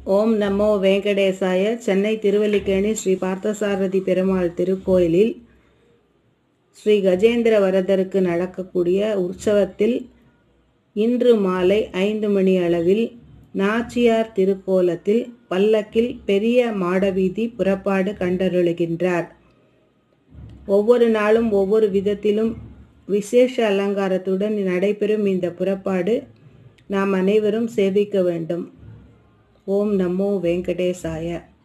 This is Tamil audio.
ஓம் நமோ வெங்கடேசாய சென்னை திருவல்லிக்கேணி ஸ்ரீ பார்த்தசாரதி பெருமாள் திருக்கோயிலில் ஸ்ரீ கஜேந்திர வரதருக்கு நடக்கக்கூடிய உற்சவத்தில் இன்று மாலை ஐந்து மணி அளவில் நாச்சியார் திருக்கோலத்தில் பல்லக்கில் பெரிய மாடவீதி புறப்பாடு கண்டருளுகின்றார் ஒவ்வொரு நாளும் ஒவ்வொரு விதத்திலும் விசேஷ அலங்காரத்துடன் நடைபெறும் இந்த புறப்பாடு நாம் அனைவரும் சேவிக்க வேண்டும் ஓம் நமோ வெங்கடேசாய